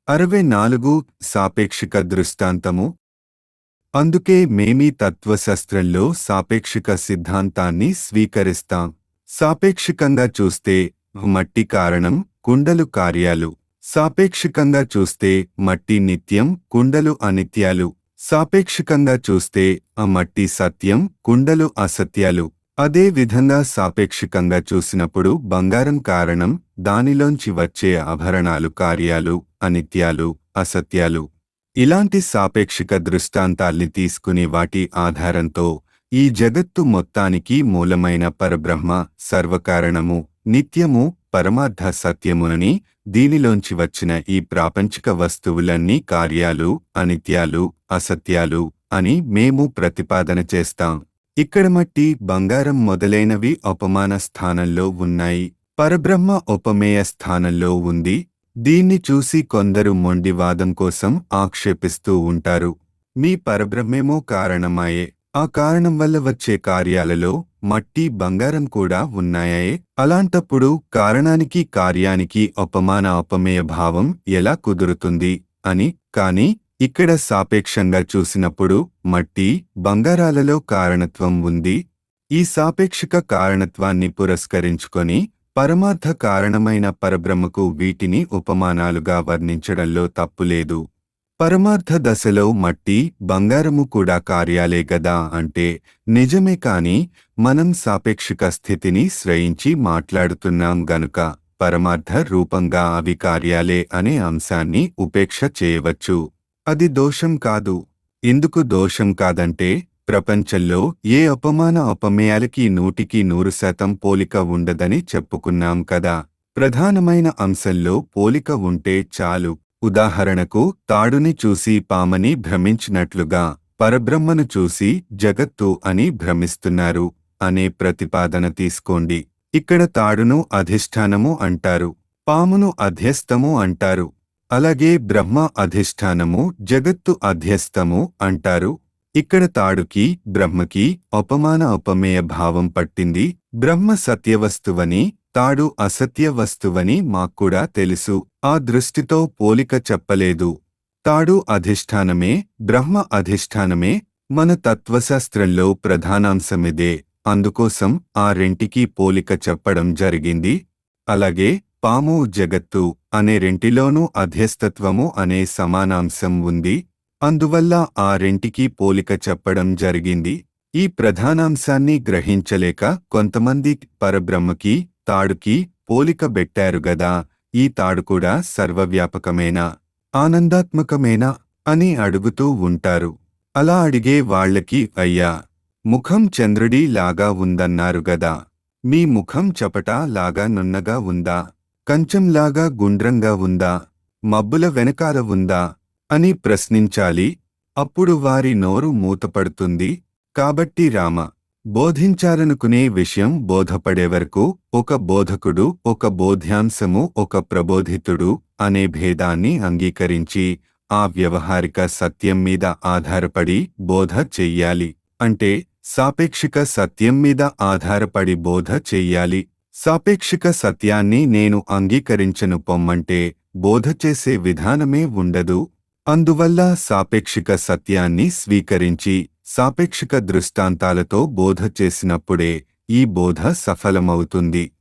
అరవై నాలుగు సాపేక్షిక దృష్టాంతము అందుకే మేమీ తత్వశాస్త్రంలో సాపేక్షిక సిద్ధాంతాన్ని స్వీకరిస్తాం సాపేక్షికంగా చూస్తే మట్టి కారణం కుండలు కార్యాలు సాపేక్షికంగా చూస్తే మట్టి నిత్యం కుండలు అనిత్యాలు సాపేక్షికంగా చూస్తే ఆ మట్టి సత్యం కుండలు అసత్యాలు అదే విధంగా సాపేక్షికంగా చూసినప్పుడు బంగారం కారణం దానిలోంచి వచ్చే ఆభరణాలు కార్యాలు అనిత్యాలు అసత్యాలు ఇలాంటి సాపేక్షిక దృష్టాంతాల్ని తీసుకుని వాటి ఆధారంతో ఈ జగత్తు మొత్తానికి మూలమైన పరబ్రహ్మ సర్వకారణము నిత్యము పరమార్థ సత్యమునని దీనిలోంచి వచ్చిన ఈ ప్రాపంచిక వస్తువులన్నీ కార్యాలు అనిత్యాలు అసత్యాలు అని మేము ప్రతిపాదన చేస్తాం ఇక్కడ మట్టి బంగారం మొదలైనవి ఉపమాన స్థానంలో ఉన్నాయి పరబ్రహ్మ ఉపమేయ స్థానంలో ఉంది దీన్ని చూసి కొందరు మొండివాదం కోసం ఆక్షేపిస్తూ ఉంటారు మీ పరబ్రహ్మేమో కారణమాయే ఆ కారణం వల్ల వచ్చే కార్యాలలో మట్టి బంగారం కూడా ఉన్నాయే అలాంటప్పుడు కారణానికి కార్యానికి ఉపమాన ఉపమేయ భావం ఎలా కుదురుతుంది అని కాని ఇక్కడ సాపేక్షంగా చూసినప్పుడు మట్టి బంగారాలలో కారణత్వం ఉంది ఈ సాపేక్షిక కారణత్వాన్ని పురస్కరించుకొని పరమార్థ కారణమైన పరబ్రహ్మకు వీటిని ఉపమానాలుగా వర్ణించడంలో తప్పులేదు పరమార్థ దశలో మట్టి బంగారము కూడా కార్యాలే గదా అంటే నిజమే కాని మనం సాపేక్షిక స్థితిని శ్రయించి మాట్లాడుతున్నాం గనుక పరమార్థ రూపంగా అవి కార్యాలే అనే అంశాన్ని ఉపేక్ష చేయవచ్చు అది దోషం కాదు ఎందుకు దోషం కాదంటే ప్రపంచంలో ఏ అపమాన అపమేయాలకి నూటికి నూరు శాతం పోలిక ఉండదని చెప్పుకున్నాం కదా ప్రధానమైన అంశంలో పోలిక ఉంటే చాలు ఉదాహరణకు తాడుని చూసి పామని భ్రమించినట్లుగా పరబ్రహ్మను చూసి జగత్తు అని భ్రమిస్తున్నారు అనే ప్రతిపాదన తీసుకోండి ఇక్కడ తాడును అధిష్టానము అంటారు పామును అధ్యస్థము అంటారు అలాగే బ్రహ్మ అధిష్టానము జగత్తు అధ్యస్థము అంటారు ఇక్కడ తాడుకి బ్రహ్మకి ఉపమాన ఉపమేయ భావం పట్టింది బ్రహ్మ సత్యవస్తువని తాడు అసత్య వస్తువని మాక్కూడా తెలుసు ఆ దృష్టితో పోలిక చెప్పలేదు తాడు అధిష్టానమే బ్రహ్మ అధిష్టానమే మన తత్వశాస్త్రంలో ప్రధానాంశమిదే అందుకోసం ఆ రెంటికి పోలిక చెప్పడం జరిగింది అలాగే పాము జగత్తు అనే రెంటిలోనూ అధ్యస్తత్వము అనే సమానాంశం ఉంది అందువల్ల ఆ రెంటికి పోలిక చెప్పడం జరిగింది ఈ ప్రధానాంశాన్ని గ్రహించలేక కొంతమంది పరబ్రహ్మకి తాడుకి పోలిక బెట్టారు గదా ఈ తాడు కూడా సర్వవ్యాపకమేనా ఆనందాత్మకమేనా అని అడుగుతూ ఉంటారు అలా అడిగే వాళ్లకి అయ్యా ముఖం చంద్రుడి లాగా ఉందన్నారు గదా మీ ముఖం చపటా లాగా నున్నగా ఉందా కంచంలాగా గుండ్రంగా ఉందా మబ్బుల వెనకాల ఉందా అని ప్రశ్నించాలి అప్పుడు వారి నోరు మూతపడుతుంది కాబట్టి రామ బోధించాలనుకునే విషయం బోధపడే వరకు ఒక బోధకుడు ఒక బోధ్యాంశము ఒక ప్రబోధితుడు అనే భేదాన్ని అంగీకరించి ఆ వ్యవహారిక సత్యం మీద ఆధారపడి బోధ చెయ్యాలి అంటే సాపేక్షిక సత్యం మీద ఆధారపడి బోధ చెయ్యాలి సాపేక్షిక సత్యాన్ని నేను అంగీకరించను పొమ్మంటే బోధ చేసే విధానమే ఉండదు అందువల్ల సాపేక్షిక సత్యాన్ని స్వీకరించి సాపేక్షిక దృష్టాంతాలతో బోధ చేసినప్పుడే ఈ బోధ సఫలమవుతుంది